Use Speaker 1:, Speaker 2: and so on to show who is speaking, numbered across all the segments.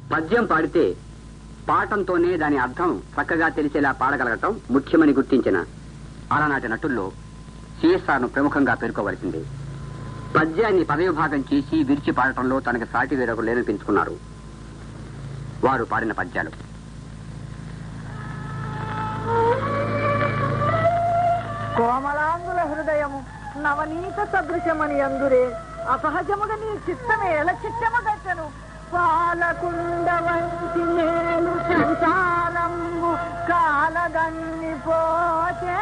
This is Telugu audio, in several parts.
Speaker 1: పద్యం పాడితే పాఠంతోనే దాని అర్థం చక్కగా తెలిసేలా పాడగలగటం ముఖ్యమని గుర్తించిన అలనాటి నటుల్లో సిఎస్ఆర్ను ప్రముఖంగా పేర్కోవలసింది పద్యాన్ని పదవిభాగం చేసి విరిచి పాడటంలో తనకి సాటి వేరొక లేనిపించుకున్నారు వారు పాడిన పద్యాలు
Speaker 2: కోమలాంగుల హృదయము నవనీత సదృశమని అందురే అసహజముగా నీ చిత్తమే ఎల చిత్తమగట్టను పాలకుండ వంటి నేను సంసారము కాలగన్ని పోతే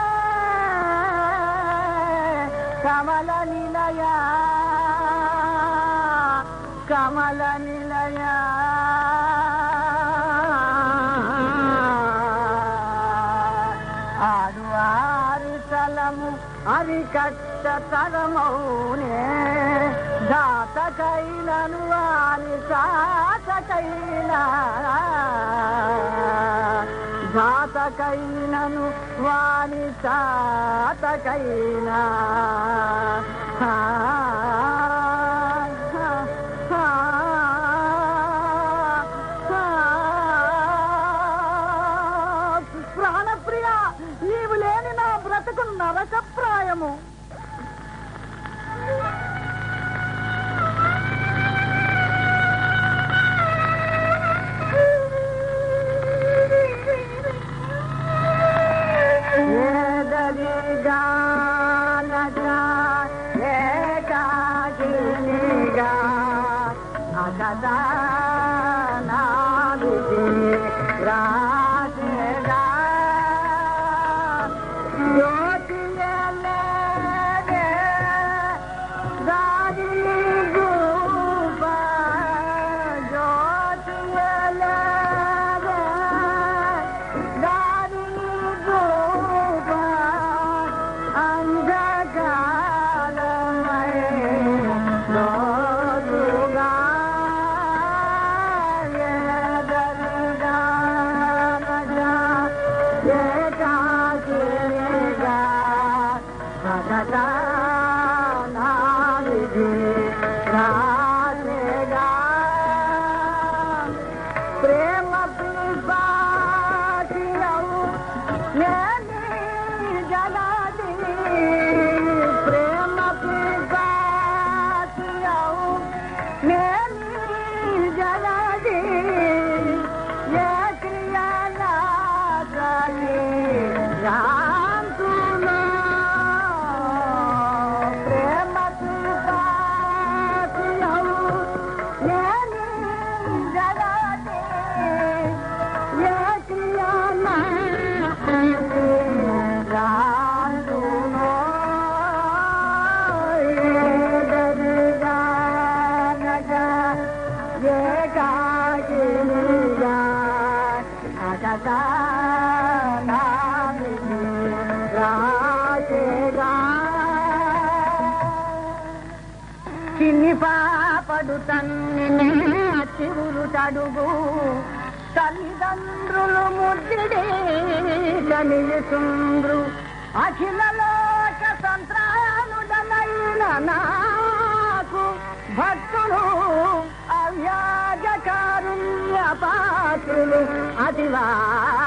Speaker 2: కమల నిలయ కమల నిలయ ఆడు ఆరి తలము అరికట్ట తరమౌనే దాతకైనను వారి సాతకైనా జాతకైనను వారి సాతకైనా ఆ, ఆ, ఆ, ప్రాణప్రియ నీవు లేని నా బ్రతుకు నరకప్రాయము ఏదరిగానగా ఏకాకినిగా అగదా నాదికి రాజగా జ్యోతియలేదే దారి రూప జ్యోతియలేదే దారి రూప అంధకారమై లోతుగా ఎదరుగా నగా ఏకాకినిగా భగగా నావిధి రాజగా ప్రేమ పిపాటియవు నేని జలది ప్రేమ పిపాటియవు నేని జలది ఏ క్రియలాగలి శాంతులో ప్రేమ పిపాటియవు నేని జలది ఏ క్రియలాగలి చిన్ని పాపడు తన్ని చివురు తడుగు తల్లిదండ్రులు ముద్దిడే కలియుతుండ్రు అఖిల లోక సంత్రానుడనైన నాకు భక్తులు అవ్యాజ కారుణ్య పాత్రులు అతివా